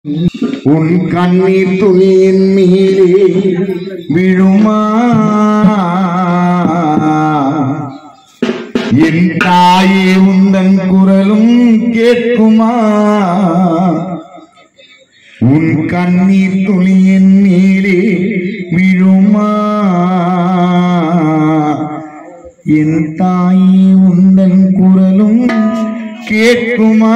உன் கண்ணீர் துளியின் மீதே விழுமா என் தாயே உந்தன் குரலும் கேட்குமா உன் கண்ணீர் துளியின் மேலே விழுமா என் தாயே உந்தன் குரலும் கேட்குமா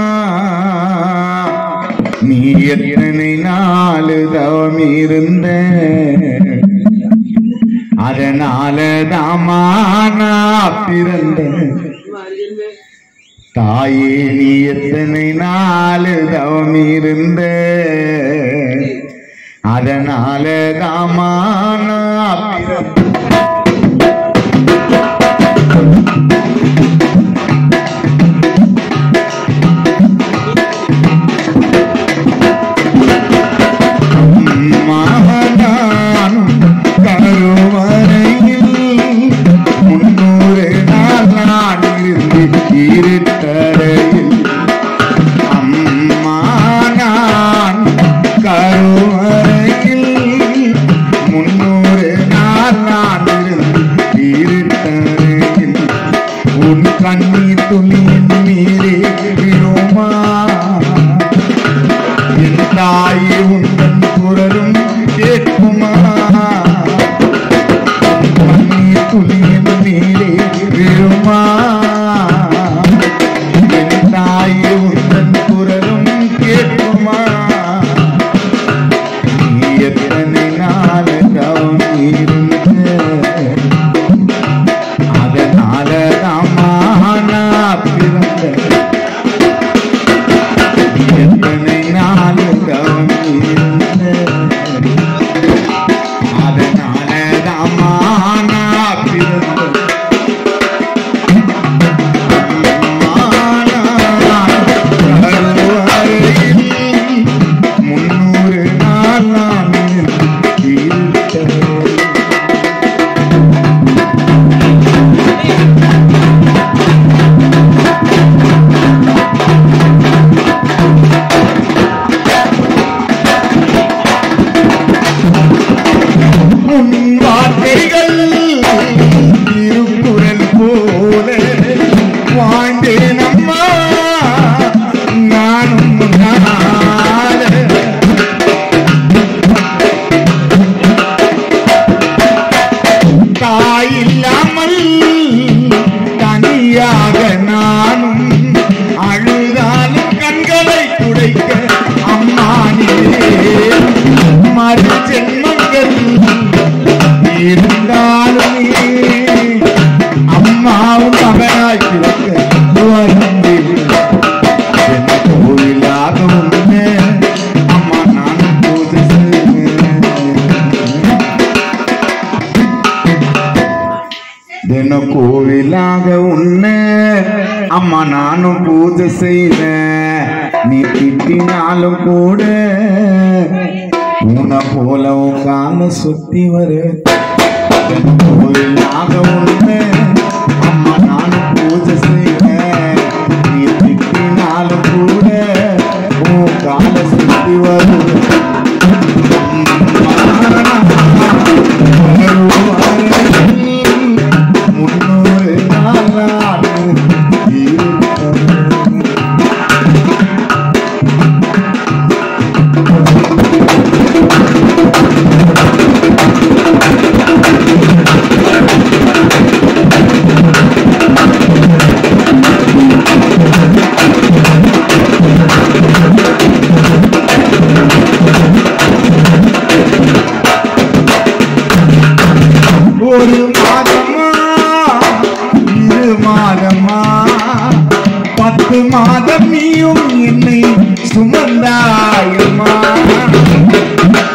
நீ எத்தனை நாள் தவம் இருந்த அதனால தாமானா பிறந்த தாயே நீ எத்தனை நாள் தவம் இருந்த அதனால தாமானா பிறந்த மகனான் கருவறையில் முன்னூறு நாள் நான் இருந்து இருட்டறையில் அம்மா நான் கருவறையில் முன்னூறு நாள் நான் இருந்து இருட்டறையில் உன் கண்ணீர் துளியின் மீதே விழுமா என் தாயே உந்தன் குரலும் கேட்குமா கண்ணீர் துளியின் மேலே விழுமா என் தாயே உந்தன் குரலும் கேட்குமா நீ எத்தனை நாள் தவம் இருந்த அதனால தாமானா பிறந்த எத்தனை நாள் தவம் இருந்த அதனால தாமானா பிறந்த முன்னூறு நாள் நான் இருந்தேன் உன் வார்த்தைகள் திருக்குறள் போல வாழ்ந்தேன் அம்மா நானும் உன்னால. தாயில்லாமல் தனியாக நானும் அழுதாலும் கண்களை துடைக்க அம்மா மறு ஜென்மங்கள் இருந்தாலும் அம்மாவும் மகனாய் பிறக்க வருந்தேன் என் கோயிலாக உன்னை அம்மா நான் போது தின கோவிலாக உன்ன அம்மா நானும் பூஜை செய்த நீ திட்டினாலும் கூட உன போல உன் கால சுத்தி வர தின கோவிலாக உன்ன அம்மா நானும் பூஜை செய்த நீ திட்டினாலும் கூட உன் கால சுத்தி வரும் முன்னூறு நாளாக இருந்தது. ஒரு மாதமா இரு மாதமா பத்து மாதம் நீயும் என்னை சுமந்தாயம்மா